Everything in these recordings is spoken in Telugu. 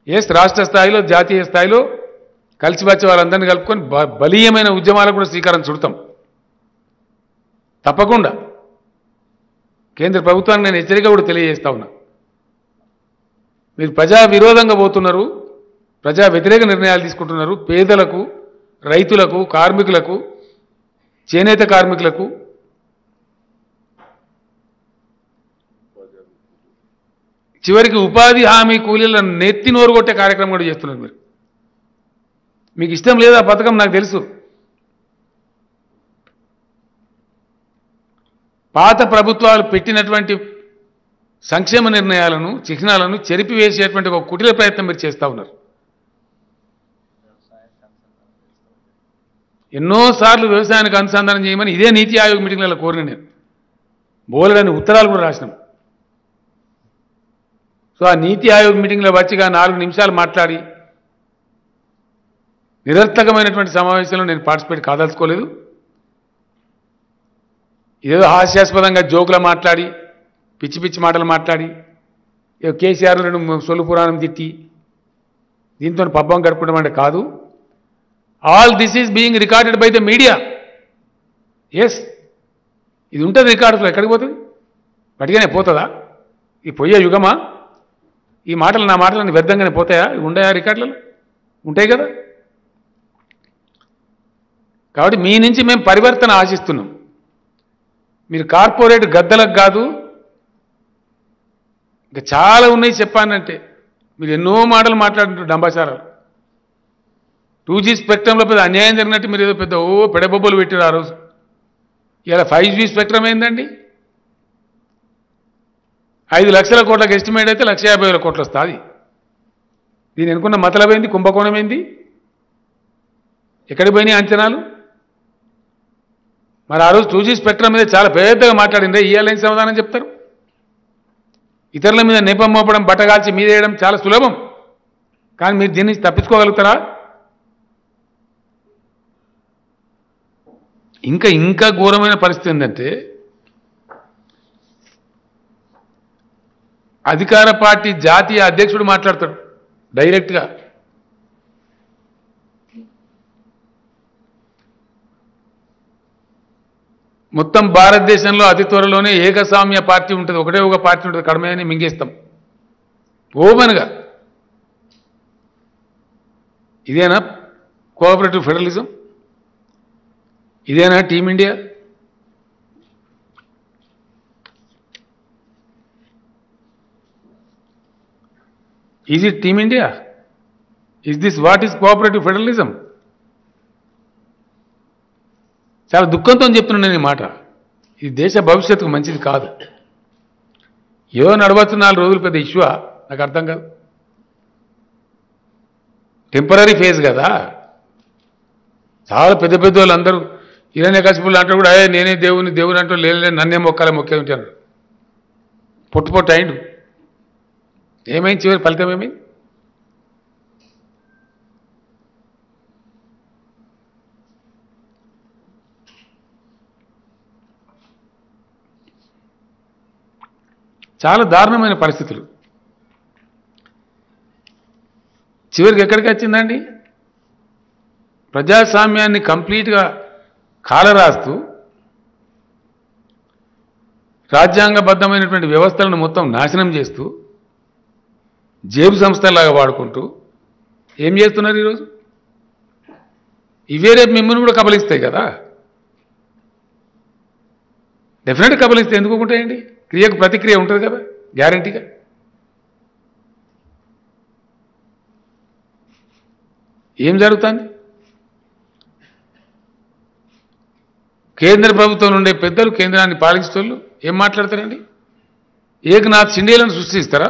ఎస్ రాష్ట్ర స్థాయిలో జాతీయ స్థాయిలో కలిసి వచ్చే వాళ్ళందరినీ కలుపుకొని బ- బలీయమైన ఉద్యమాలకు కూడా శ్రీకారం చుడతాం తప్పకుండా కేంద్ర ప్రభుత్వానికి నేను హెచ్చరిక కూడా తెలియజేస్తా ఉన్నా మీరు ప్రజా విరోధంగా పోతున్నారు ప్రజా వ్యతిరేక నిర్ణయాలు తీసుకుంటున్నారు పేదలకు రైతులకు కార్మికులకు చేనేత కార్మికులకు చివరికి ఉపాధి హామీ కూలీల నెత్తి నోరు కొట్టే కార్యక్రమం కూడా చేస్తున్నారు మీరు మీకు ఇష్టం లేదా ఆ పథకం నాకు తెలుసు పాత ప్రభుత్వాలు పెట్టినటువంటి సంక్షేమ నిర్ణయాలను చిహ్నాలను చెరిపివేసేటువంటి ఒక కుటిల ప్రయత్నం మీరు చేస్తూ ఉన్నారు ఎన్నోసార్లు వ్యవసాయానికి అనుసంధానం చేయమని ఇదే నీతి ఆయోగ్ మీటింగ్లలో కోరిన నేను బోలెడని ఉత్తరాలు కూడా రాసినాం సో ఆ నీతి ఆయోగ్ మీటింగ్లో వచ్చిగా నాలుగు నిమిషాలు మాట్లాడి నిరర్థకమైనటువంటి సమావేశంలో నేను పార్టిసిపేట్ కాదలుచుకోలేదు ఏదో హాస్యాస్పదంగా జోకులు మాట్లాడి పిచ్చి పిచ్చి మాటలు మాట్లాడి ఏదో కేసీఆర్ రెండు సొల్లు పురాణం తిట్టి దీంతో పబ్బం గడపడం అంటే కాదు all this is being recorded by the media yes ఇది ఉంటుంది రికార్డులో ఎక్కడికి పోతుంది పటిగానే పోతుందా ఈ పోయే యుగమా ఈ మాటలు నా మాటలు వ్యర్థంగానే పోతాయా ఇవి ఉండయా రికార్డులలో ఉంటాయి కదా కాబట్టి మీ నుంచి మేము పరివర్తన ఆశిస్తున్నాం మీరు కార్పొరేట్ గద్దలకు కాదు ఇంకా చాలా ఉన్నాయి చెప్పానంటే మీరు ఎన్నో మాటలు మాట్లాడుతుంటారు డంబాచారాలు టూ జీ స్పెక్ట్రంలో పెద్ద అన్యాయం జరిగినట్టు మీరు ఏదో పెద్ద ఓ పెడబొబ్బలు పెట్టారు ఆ రోజు ఇలా ఫైవ్ జీ స్పెక్ట్రం ఏందండి ఐదు లక్షల కోట్లకు ఎస్టిమేట్ అయితే లక్ష యాభై వేల కోట్లు వస్తుంది దీని అనుకున్న మతలబ్ ఏంది కుంభకోణం ఏంది ఎక్కడికి పోయినాయి అంచనాలు మరి ఆ రోజు టూ జీ స్పెక్ట్రం మీద చాలా పెద్దగా మాట్లాడిందే ఇయ్యాలని సమాధానం చెప్తారు ఇతరుల మీద నేపం మోపడం బట్టగాల్చి మీద వేయడం చాలా సులభం కానీ మీరు దీన్ని నుంచి తప్పించుకోగలుగుతారా ఇంకా ఇంకా ఘోరమైన పరిస్థితి ఏంటంటే అధికార పార్టీ జాతీయ అధ్యక్షుడు మాట్లాడతాడు డైరెక్ట్గా మొత్తం భారతదేశంలో అతి త్వరలోనే ఏకస్వామ్య పార్టీ ఉంటుంది ఒకటే ఒక పార్టీ ఉంటుంది కడమని మింగేస్తాం ఓపెన్గా ఇదేనా కోఆపరేటివ్ ఫెడరలిజం ఇదేనా team India is it team India is this what is cooperative federalism చాలా దుఃఖంతో చెప్తున్నాను నేను ఈ మాట ఈ దేశ భవిష్యత్తుకు మంచిది కాదు ఏదో నడవచ్చు నాలుగు రోజులు పెద్ద ఇష్యూ నాకు అర్థం కాదు టెంపరీ ఫేజ్ కదా చాలా పెద్ద పెద్ద వాళ్ళు అందరూ ఇలానే కసిపులు అంటే కూడా అయ్యే నేనే దేవుని దేవుని అంటూ లేలే నన్నే మొక్కాలే మొక్కే ఉంటాను పొట్టు పొట్టు అయిండు ఏమైంది చివరి ఫలితం ఏమైంది చాలా దారుణమైన పరిస్థితులు చివరికి ఎక్కడికి వచ్చిందండి ప్రజాస్వామ్యాన్ని కంప్లీట్గా కాలరాస్తూ రాజ్యాంగబద్ధమైనటువంటి వ్యవస్థలను మొత్తం నాశనం చేస్తూ జేబు సంస్థలాగా వాడుకుంటూ ఏం చేస్తున్నారు ఈరోజు ఇవే రేపు మిమ్మల్ని కూడా కబలిస్తాయి కదా డెఫినెట్గా కబలిస్తే ఎందుకు ఉంటాయండి క్రియకు ప్రతిక్రియ ఉంటుంది కదా గ్యారంటీగా ఏం జరుగుతుంది కేంద్ర ప్రభుత్వం నుండే పెద్దలు కేంద్రాన్ని పాలించేటోళ్ళు ఏం మాట్లాడతారండి ఏకనాథ్ షిండేలను సృష్టిస్తారా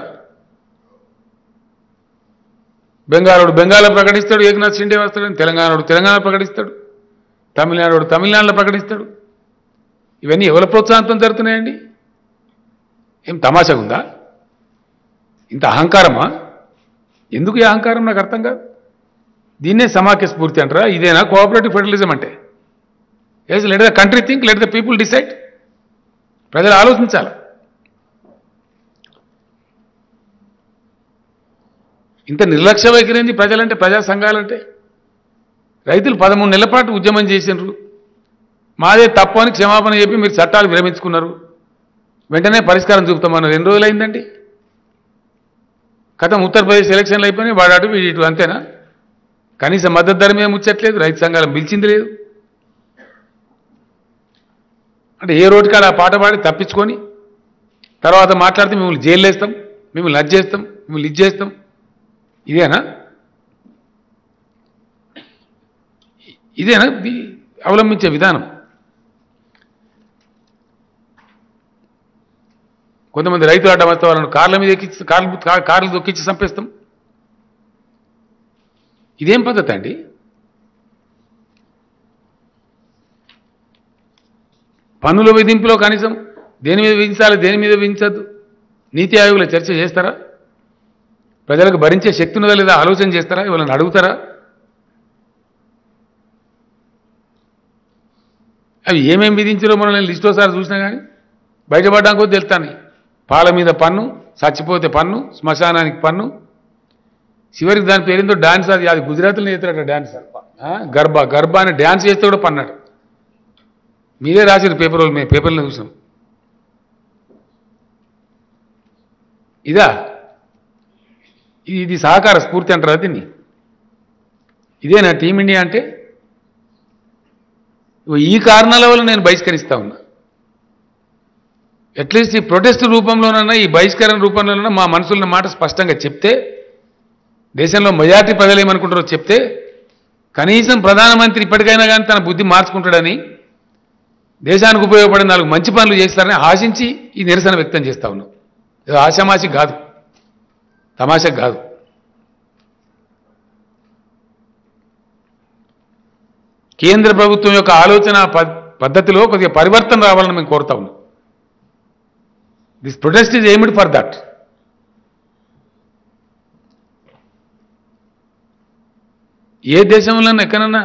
బెంగాలోడు బెంగాల్లో ప్రకటిస్తాడు ఏకనాథ్ షిండే వస్తాడు తెలంగాణోడు తెలంగాణ ప్రకటిస్తాడు తమిళనాడు తమిళనాడులో ప్రకటిస్తాడు ఇవన్నీ ఎవరి ప్రోత్సాహంతో జరుగుతున్నాయండి ఏం తమాషా ఉందా ఇంత అహంకారమా ఎందుకు ఈ అహంకారం నాకు అర్థం కాదు దీన్నే సమాఖ్య స్ఫూర్తి అంటారా ఇదేనా కోఆపరేటివ్ ఫెడరలిజం అంటే yes let the country think let the people decide ప్రజలు ఆలోచించాలి ఇంత నిర్లక్ష్య వైఖరింది ప్రజలంటే ప్రజా సంఘాలంటే రైతులు పదమూడు నెలల పాటు ఉద్యమం చేసినారు మాదే తప్పు అని క్షమాపణ చెప్పి మీరు చట్టాలు విరమించుకున్నారు వెంటనే పరిష్కారం చూపుతామన్నారు ఎన్ని రోజులు అయిందండి కథం ఉత్తరప్రదేశ్ ఎలక్షన్లు అయిపోయినాయి వాడు అటు వీడు ఇటు అంతేనా కనీసం మద్దతు ధర మీద ముచ్చట్లేదు రైతు సంఘాలను పిలిచింది లేదు అంటే ఏ రోడ్డు కాడ ఆ పాట పాడి తప్పించుకొని తర్వాత మాట్లాడితే మిమ్మల్ని జైలు వేస్తాం మిమ్మల్ని అది చేస్తాం మిమ్మల్ని ఇది చేస్తాం ఇదేనా ఇదేనా ఇది అవలంబించే విధానం కొంతమంది రైతు అడ్డం వస్తే వాళ్ళని కార్ల మీద ఎక్కించి కార్లు కా- కార్లు దొక్కించి చంపేస్తాం ఇదేం పద్ధతి అండి పన్నుల విధింపులో కనీసం దేని మీద విధించాలి దేని మీద విధించద్దు నీతి ఆయోగుల చర్చ చేస్తారా ప్రజలకు భరించే శక్తి ఉన్నదా లేదా ఆలోచన చేస్తారా ఇవాళని అడుగుతారా అవి ఏమేం విధించారో మనం నేను లిస్ట్ ఒకసారి చూసినా కానీ బయటపడ్డానికి కూడా తెలుస్తాను పాల మీద పన్ను చచ్చిపోతే పన్ను శ్మశానానికి పన్ను చివరికి దాని పేరుందో డాన్స్ అది అది గుజరాత్లో చేస్తాడట డాన్స్ ఆ, గర్భ గర్భ అని డాన్స్ చేస్తే కూడా పన్నాడు మీరే రాసిన పేపర్ వాళ్ళు మేము పేపర్లో చూసాం ఇదా ఇది ఇది సహకార స్ఫూర్తి అంటారా దీన్ని ఇదేనా టీమిండియా అంటే ఇగో ఈ కారణాల వల్ల నేను బహిష్కరిస్తా ఉన్నా అట్లీస్ట్ ఈ ప్రొటెస్ట్ రూపంలోనన్నా ఈ బహిష్కరణ రూపంలోనన్నా మా మనసున్న మాట స్పష్టంగా చెప్తే దేశంలో మెజార్టీ ప్రజలు ఏమనుకుంటారో చెప్తే కనీసం ప్రధానమంత్రి ఇప్పటికైనా కానీ తన బుద్ధి మార్చుకుంటాడని దేశానికి ఉపయోగపడే నాలుగు మంచి పనులు చేస్తారని ఆశించి ఈ నిరసన వ్యక్తం చేస్తా ఉన్నాం ఇది ఆశామాషి కాదు తమాషా కాదు కేంద్ర ప్రభుత్వం యొక్క ఆలోచన ప- పద్ధతిలో కొద్దిగా పరివర్తన రావాలని మేము కోరుతా ఉన్నాం this protest is aimed for that ఏ దేశంలో ఎక్కడన్నా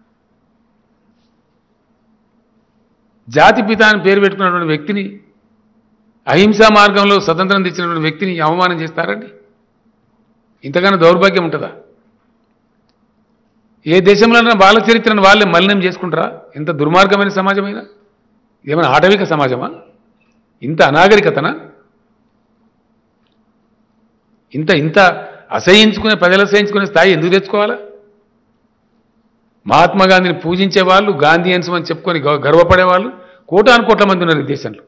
జాతి పిత అని పేరు పెట్టుకున్నటువంటి వ్యక్తిని అహింసా మార్గంలో స్వతంత్రం తెచ్చినటువంటి వ్యక్తిని అవమానం చేస్తారండి ఇంతకన్నా దౌర్భాగ్యం ఉంటుందా ఏ దేశంలో వాళ్ళ చరిత్రను వాళ్ళే మలినం చేసుకుంటారా ఇంత దుర్మార్గమైన సమాజమైనా ఇదేమైనా ఆటవిక సమాజమా ఇంత అనాగరికతనా ఇంత ఇంత అసహించుకునే ప్రజలు అసహించుకునే స్థాయి ఎందుకు తెచ్చుకోవాలా మహాత్మా గాంధీని పూజించే వాళ్ళు గాంధీయన్స్ అని చెప్పుకొని గ- గర్వపడే వాళ్ళు కోటాను కోట్ల మంది ఉన్నారు ఈ దేశంలో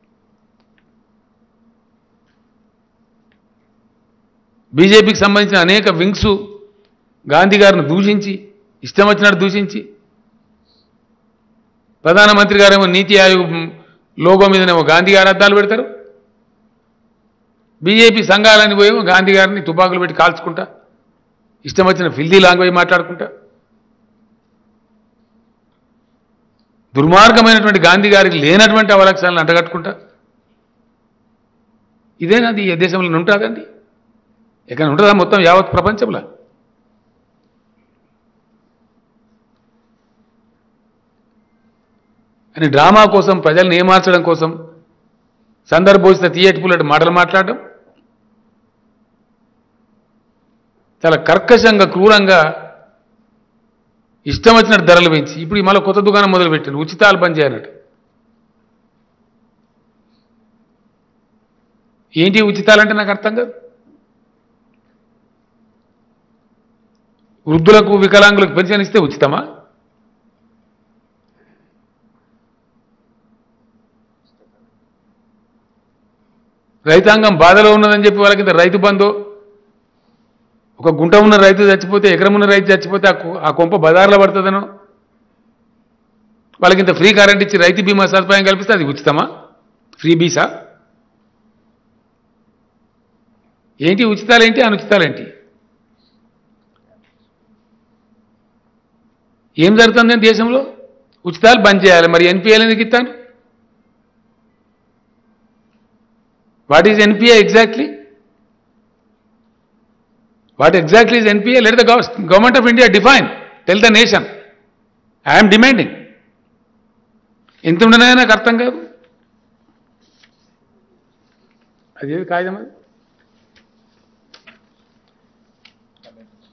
బీజేపీకి సంబంధించిన అనేక వింగ్స్ గాంధీ గారిని దూషించి ఇష్టం వచ్చినట్టు దూషించి ప్రధానమంత్రి గారేమో నీతి ఆయోగ్ లోగో మీదనేమో గాంధీ గారు అద్దాలు పెడతారు బీజేపీ సంఘాలని పోయేమో గాంధీ గారిని తుపాకులు పెట్టి కాల్చుకుంటా ఇష్టం వచ్చిన ఫిల్దీ లాంగ్వేజ్ మాట్లాడుకుంటా దుర్మార్గమైనటువంటి గాంధీ గారికి లేనటువంటి అవలక్షణాలను అంటగట్టుకుంటా ఇదేనాది ఏ దేశంలో ఉంటుందండి ఎక్కడ ఉంటుందా మొత్తం యావత్ ప్రపంచంలో అని డ్రామా కోసం ప్రజల్ని ఏమార్చడం కోసం సందర్భోచిత తీయటిపుల్లటి మాటలు మాట్లాడడం చాలా కర్కశంగా క్రూరంగా ఇష్టం వచ్చినట్టు ధరలు పెంచి ఇప్పుడు ఈ మళ్ళీ కొత్త దుకాణం మొదలు పెట్టారు ఉచితాలు బంద్ చేయనట్టు ఏంటి ఉచితాలంటే నాకు అర్థం కాదు వృద్ధులకు వికలాంగులకు పెన్షన్ ఇస్తే ఉచితమా రైతాంగం బాధలో ఉన్నదని చెప్పి వాళ్ళకి ఇంత రైతు బంధు ఒక గుంట ఉన్న రైతు చచ్చిపోతే ఎకరం ఉన్న రైతు చచ్చిపోతే ఆ కు- ఆ కొంప బజార్లో పడుతుందనో వాళ్ళకి ఇంత ఫ్రీ కరెంట్ ఇచ్చి రైతు బీమా సదుపాయం కల్పిస్తే అది ఉచితమా ఫ్రీ బీసా ఏంటి ఉచితాలేంటి అనుచితాలేంటి ఏం జరుగుతుంది దేశంలో ఉచితాలు బంద్ చేయాలి మరి ఎన్పిఎల్ ఎందుకు ఇస్తాను what is NPA exactly what exactly is NPA let the government of India define tell the nation I'm demanding ఎంత ఉండనే నాకు అర్థం కాదు అదేది కాగితం అది సభ్యులు